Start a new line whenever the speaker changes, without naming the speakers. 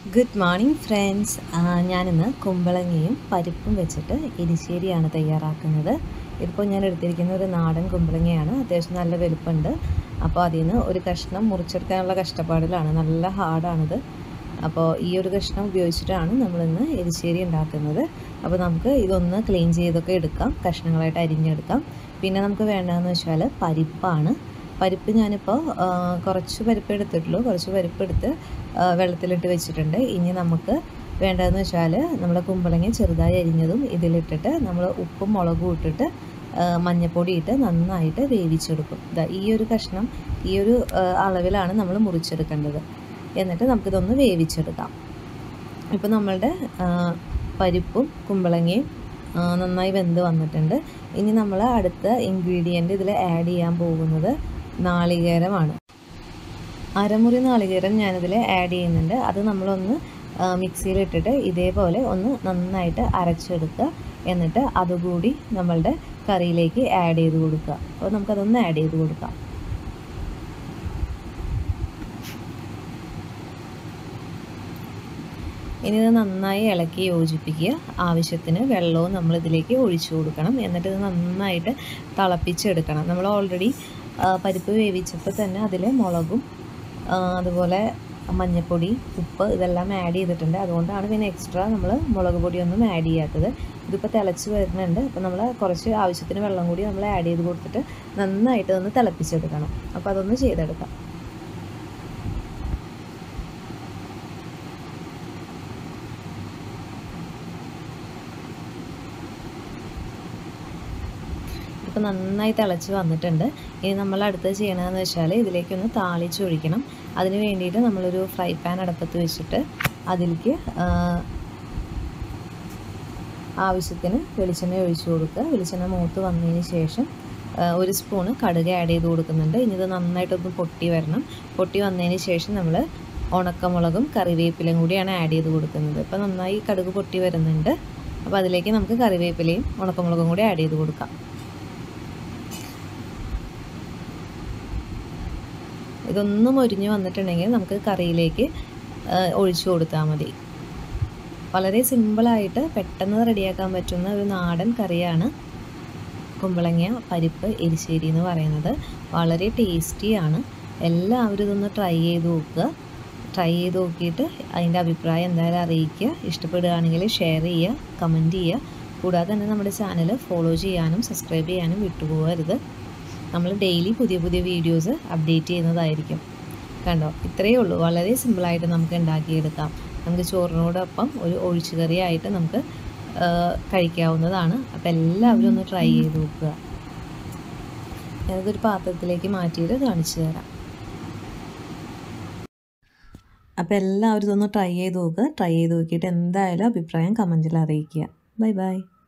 good morning friends ഞാനിന്ന് കുമ്പളങ്ങയും പരിപ്പും വെച്ചിട്ട് എരിശ്ശേരിയാണ് തയ്യാറാക്കുന്നത് ഇതിപ്പോൾ ഞാൻ എടുത്തിരിക്കുന്ന ഒരു നാടൻ കുമ്പളങ്ങയാണ് അത്യാവശ്യം നല്ല വലുപ്പമുണ്ട് അപ്പോൾ അതിൽ നിന്ന് ഒരു കഷ്ണം മുറിച്ചെടുക്കാനുള്ള കഷ്ടപ്പാടിലാണ് നല്ല ഹാർഡാണിത് അപ്പോൾ ഈ ഒരു കഷ്ണം ഉപയോഗിച്ചിട്ടാണ് നമ്മളിന്ന് എരിശ്ശേരി ഉണ്ടാക്കുന്നത് അപ്പോൾ നമുക്ക് ഇതൊന്ന് ക്ലീൻ ചെയ്തൊക്കെ എടുക്കാം കഷ്ണങ്ങളായിട്ട് അരിഞ്ഞെടുക്കാം പിന്നെ നമുക്ക് വേണ്ടതെന്ന് വെച്ചാൽ പരിപ്പാണ് പരിപ്പ് ഞാനിപ്പോൾ കുറച്ച് പരിപ്പ് എടുത്തിട്ടുള്ളൂ കുറച്ച് പരിപ്പ് എടുത്ത് ആ, വെള്ളത്തിലിട്ട് വെച്ചിട്ടുണ്ട് ഇനി നമുക്ക് വേണ്ടതെന്ന് വെച്ചാൽ നമ്മുടെ കുമ്പളങ്ങ ചെറുതായി അരിഞ്ഞതും ഇതിലിട്ടിട്ട് നമ്മൾ ഉപ്പും മുളകും ഇട്ടിട്ട് ആ, മഞ്ഞൾപ്പൊടി ഇട്ട് നന്നായിട്ട് വേവിച്ചെടുക്കും ഇതാ ഈ ഒരു കഷ്ണം ഈ ഒരു ആ, അളവിലാണ് നമ്മൾ മുറിച്ചെടുക്കേണ്ടത് എന്നിട്ട് നമുക്കിതൊന്ന് വേവിച്ചെടുക്കാം ഇപ്പോൾ നമ്മളുടെ ആ, പരിപ്പും കുമ്പളങ്ങയും ആ, നന്നായി വെന്ത് വന്നിട്ടുണ്ട് ഇനി നമ്മൾ അടുത്ത ഇൻഗ്രീഡിയൻറ്റ് ഇതിൽ ആഡ് ചെയ്യാൻ പോകുന്നത് നാളികേരമാണ് അരമുറി നാളികേരം ഞാനിതിൽ ആഡ് ചെയ്യുന്നുണ്ട് അത് നമ്മളൊന്ന് മിക്സിയിലിട്ടിട്ട് ഇതേപോലെ ഒന്ന് നന്നായിട്ട് അരച്ചെടുക്കുക എന്നിട്ട് അതുകൂടി നമ്മളുടെ കറിയിലേക്ക് ആഡ് ചെയ്ത് കൊടുക്കുക അപ്പോൾ നമുക്കതൊന്ന് ആഡ് ചെയ്ത് കൊടുക്കാം ഇനി ഇത് നന്നായി ഇളക്കി യോജിപ്പിക്കുക ആവശ്യത്തിന് വെള്ളവും നമ്മൾ ഇതിലേക്ക് ഒഴിച്ചു കൊടുക്കണം എന്നിട്ട് ഇത് നന്നായിട്ട് തിളപ്പിച്ചെടുക്കണം നമ്മൾ ഓൾറെഡി പരിപ്പ് വേവിച്ചപ്പോൾ തന്നെ അതിൽ മുളകും ആ, അതുപോലെ മഞ്ഞൾപ്പൊടി ഉപ്പ് ഇതെല്ലാം ആഡ് ചെയ്തിട്ടുണ്ട് അതുകൊണ്ടാണ് പിന്നെ എക്സ്ട്രാ നമ്മൾ മുളക് പൊടിയൊന്നും ആഡ് ചെയ്യാത്തത് ഇതിപ്പോൾ തിളച്ച് വരുന്നുണ്ട് അപ്പോൾ നമ്മൾ കുറച്ച് ആവശ്യത്തിന് വെള്ളം കൂടി നമ്മൾ ആഡ് ചെയ്ത് കൊടുത്തിട്ട് നന്നായിട്ട് ഒന്ന് തിളപ്പിച്ചെടുക്കണം അപ്പോൾ അതൊന്ന് ചെയ്തെടുക്കാം ഇപ്പോൾ നന്നായി തിളച്ച് വന്നിട്ടുണ്ട് ഇനി നമ്മൾ അടുത്ത് ചെയ്യണമെന്ന് വെച്ചാൽ ഇതിലേക്കൊന്ന് താളിച്ചൊഴിക്കണം അതിന് വേണ്ടിയിട്ട് നമ്മളൊരു ഫ്രൈ പാൻ അടുപ്പത്ത് വെച്ചിട്ട് അതിലേക്ക് ആ, ആവശ്യത്തിന് വെളിച്ചെണ്ണ ഒഴിച്ചു കൊടുക്കുക വെളിച്ചെണ്ണ മൂത്ത് വന്നതിന് ശേഷം ആ, ഒരു സ്പൂണ് കടുക് ആഡ് ചെയ്ത് കൊടുക്കുന്നുണ്ട് ഇനി ഇത് നന്നായിട്ടൊന്ന് പൊട്ടി വരണം പൊട്ടി വന്നതിന് ശേഷം നമ്മൾ ഉണക്കമുളകും കറിവേപ്പിലയും കൂടിയാണ് ആഡ് ചെയ്ത് കൊടുക്കുന്നത് ഇപ്പോൾ നന്നായി കടുക് പൊട്ടി വരുന്നുണ്ട് അപ്പോൾ അതിലേക്ക് നമുക്ക് കറിവേപ്പിലയും ഉണക്കമുളകും കൂടി ആഡ് ചെയ്ത് കൊടുക്കാം ഇതൊന്നും ഒരിഞ്ഞ് വന്നിട്ടുണ്ടെങ്കിൽ നമുക്ക് കറിയിലേക്ക് ആ, ഒഴിച്ചു കൊടുത്താൽ മതി വളരെ സിമ്പിളായിട്ട് പെട്ടെന്ന് റെഡിയാക്കാൻ പറ്റുന്ന ഒരു നാടൻ കറിയാണ് കുമ്പളങ്ങ പരിപ്പ് എരിശ്ശേരി എന്ന് പറയുന്നത് വളരെ ടേസ്റ്റിയാണ് എല്ലാവരും ഇതൊന്ന് ട്രൈ ചെയ്ത് നോക്കുക ട്രൈ ചെയ്ത് നോക്കിയിട്ട് അതിൻ്റെ അഭിപ്രായം എന്തായാലും അറിയിക്കുക ഇഷ്ടപ്പെടുകയാണെങ്കിൽ ഷെയർ ചെയ്യുക കമൻറ്റ് ചെയ്യുക കൂടാതെ തന്നെ നമ്മുടെ ചാനൽ ഫോളോ ചെയ്യാനും സബ്സ്ക്രൈബ് ചെയ്യാനും വിട്ടുപോകരുത് നമ്മൾ ഡെയിലി പുതിയ പുതിയ വീഡിയോസ് അപ്ഡേറ്റ് ചെയ്യുന്നതായിരിക്കും കണ്ടോ ഇത്രയേ ഉള്ളൂ വളരെ സിമ്പിളായിട്ട് നമുക്ക് ഉണ്ടാക്കിയെടുക്കാം നമുക്ക് ചോറിനോടൊപ്പം ഒരു ഒഴിച്ചുകറിയായിട്ട് നമുക്ക് ആ, കഴിക്കാവുന്നതാണ് അപ്പോൾ എല്ലാവരും ഒന്ന് ട്രൈ ചെയ്ത് നോക്കുക ഞാനിതൊരു പാത്രത്തിലേക്ക് മാറ്റിയിട്ട് കാണിച്ചു തരാം അപ്പോൾ എല്ലാവരും ഇതൊന്ന് ട്രൈ ചെയ്ത് നോക്കുക ട്രൈ ചെയ്ത് നോക്കിയിട്ട് എന്തായാലും അഭിപ്രായം കമൻറ്റിൽ അറിയിക്കുക ബൈ ബൈ